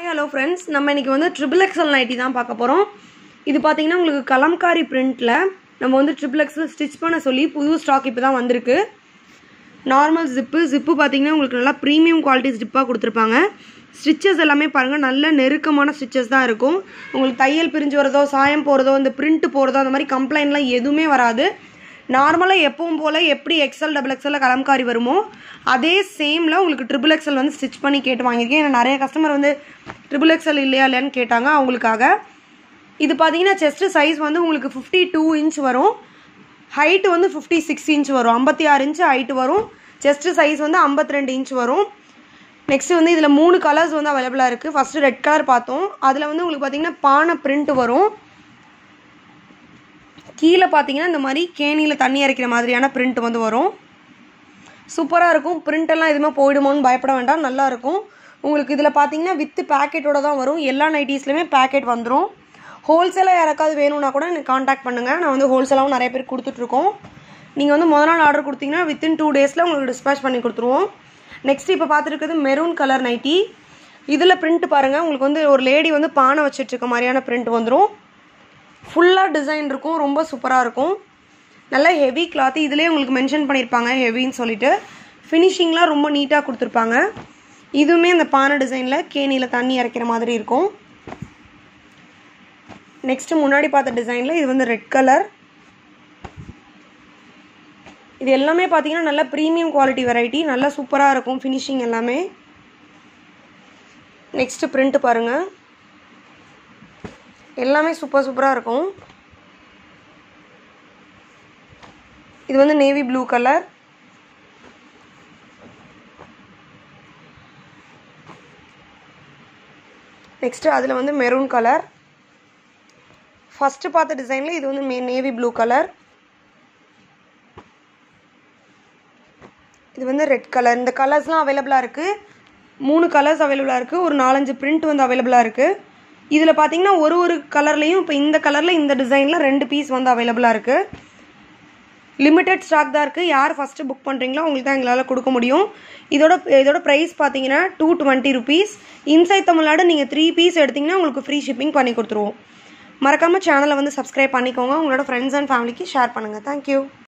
hello friends நம்ம இன்னைக்கு வந்து ட்ரிபிள் எக்ஸல் நைட்டி தான் பார்க்க போகிறோம் இது பார்த்தீங்கன்னா உங்களுக்கு கலம்காரி பிரிண்ட்டில் நம்ம வந்து ட்ரிபிள் எக்ஸல் ஸ்டிச் பண்ண சொல்லி புது ஸ்டாக் இப்போ தான் வந்திருக்கு நார்மல் ஜிப்பு ஜிப்பு பார்த்தீங்கன்னா உங்களுக்கு நல்லா ப்ரீமியம் குவாலிட்டி ஜிப்பாக கொடுத்துருப்பாங்க ஸ்டிச்சஸ் எல்லாமே பாருங்கள் நல்ல நெருக்கமான ஸ்டிச்சஸ் தான் இருக்கும் உங்களுக்கு தையல் பிரிஞ்சு வரதோ சாயம் போகிறதோ இந்த பிரிண்ட் போகிறதோ அந்த மாதிரி கம்ப்ளைண்ட்லாம் எதுவுமே வராது நார்மலாக எப்பவும் போல் எப்படி எக்ஸல் டபுள் எக்ஸலில் கலம்காரி வருமோ அதே சேமில் உங்களுக்கு ட்ரிபிள் எக்ஸல் வந்து ஸ்டிச் பண்ணி கேட்டு வாங்கியிருக்கேன் ஏன்னா நிறைய கஸ்டமர் வந்து ட்ரிபிள் எக்ஸல் இல்லையா இல்லையான்னு கேட்டாங்க அவங்களுக்காக இது பார்த்தீங்கன்னா செஸ்ட் சைஸ் வந்து உங்களுக்கு ஃபிஃப்டி டூ இன்ச் வரும் ஹைட்டு வந்து ஃபிஃப்டி சிக்ஸ் இன்ச் வரும் ஐம்பத்தி ஆறு இன்ச் ஹைட்டு வரும் செஸ்ட் சைஸ் வந்து ஐம்பத்தி ரெண்டு இன்ச் வரும் நெக்ஸ்ட் வந்து இதில் மூணு கலர்ஸ் வந்து அவைலபிளாக இருக்குது ஃபஸ்ட்டு ரெட் கலர் பார்த்தோம் அதில் வந்து உங்களுக்கு பார்த்தீங்கன்னா பானை பிரிண்ட் வரும் கீழே பார்த்தீங்கன்னா இந்த மாதிரி கேணியில் தண்ணி இறைக்கிற மாதிரியான பிரிண்ட் வந்து வரும் சூப்பராக இருக்கும் பிரிண்ட் எல்லாம் எதுவுமே போயிடுமோன்னு பயப்பட வேண்டாம் நல்லா இருக்கும் உங்களுக்கு இதில் பார்த்தீங்கன்னா வித்து பேக்கெட்டோட தான் வரும் எல்லா நைட்டிஸ்லையுமே பேக்கெட் வந்துடும் ஹோல்சேலாக யாராக்காவது வேணும்னா கூட எனக்கு காண்டாக்ட் பண்ணுங்கள் நான் வந்து ஹோல்சேலாகவும் நிறைய பேர் கொடுத்துட்ருக்கோம் நீங்கள் வந்து முதல் நாள் ஆர்டர் கொடுத்தீங்கன்னா வித்தின் டூ டேஸில் உங்களுக்கு டிஸ்பேச் பண்ணி கொடுத்துருவோம் நெக்ஸ்ட் இப்போ பார்த்துருக்கிறது மெரூன் கலர் நைட்டி இதில் பிரிண்ட் பாருங்கள் உங்களுக்கு வந்து ஒரு லேடி வந்து பானை வச்சுட்டு இருக்க மாதிரியான பிரிண்ட் வந்துடும் ஃபுல்லாக டிசைன் இருக்கும் ரொம்ப சூப்பராக இருக்கும் நல்ல ஹெவி கிளாத் இதிலே உங்களுக்கு மென்ஷன் பண்ணியிருப்பாங்க ஹெவின்னு சொல்லிட்டு ஃபினிஷிங்லாம் ரொம்ப நீட்டாக கொடுத்துருப்பாங்க இதுவுமே அந்த பானை டிசைனில் கேணியில் தண்ணி இறைக்கிற மாதிரி இருக்கும் நெக்ஸ்ட் முன்னாடி பார்த்த டிசைனில் இது வந்து ரெட் கலர் இது எல்லாமே பார்த்தீங்கன்னா நல்ல ப்ரீமியம் குவாலிட்டி வெரைட்டி நல்லா சூப்பராக இருக்கும் ஃபினிஷிங் எல்லாமே நெக்ஸ்ட் பிரிண்ட் பாருங்கள் எல்லாமே சூப்பர் சூப்பராக இருக்கும் இது வந்து நேவி ப்ளூ கலர் நெக்ஸ்ட்டு அதில் வந்து மெரூன் கலர் ஃபஸ்ட்டு பார்த்த டிசைனில் இது வந்து மே நேவி ப்ளூ கலர் இது வந்து ரெட் கலர் இந்த கலர்ஸ்லாம் அவைலபிளாக இருக்குது மூணு கலர்ஸ் அவைலபிளாக இருக்குது ஒரு நாலஞ்சு பிரிண்ட் வந்து அவைலபிளாக இருக்குது இதில் பார்த்தீங்கன்னா ஒரு ஒரு கலர்லேயும் இப்போ இந்த கலரில் இந்த டிசைனில் ரெண்டு பீஸ் வந்து அவைலபிளாக இருக்குது லிமிட்டட் ஸ்டாக் தான் இருக்குது யார் ஃபஸ்ட்டு புக் பண்ணுறீங்களோ உங்களுக்கு தான் எங்களால் கொடுக்க முடியும் இதோட இதோட ப்ரைஸ் பார்த்தீங்கன்னா two twenty rupees inside Tamil Nadu நீங்கள் த்ரீ பீஸ் எடுத்திங்கன்னா உங்களுக்கு ஃப்ரீ ஷிப்பிங் பண்ணி கொடுத்துருவோம் மறக்காமல் சேனலை வந்து சப்ஸ்கிரைப் பண்ணிக்கோங்க உங்களோட ஃப்ரெண்ட்ஸ் அண்ட் ஃபேமிலிக்கு ஷேர் பண்ணுங்கள் தேங்க்யூ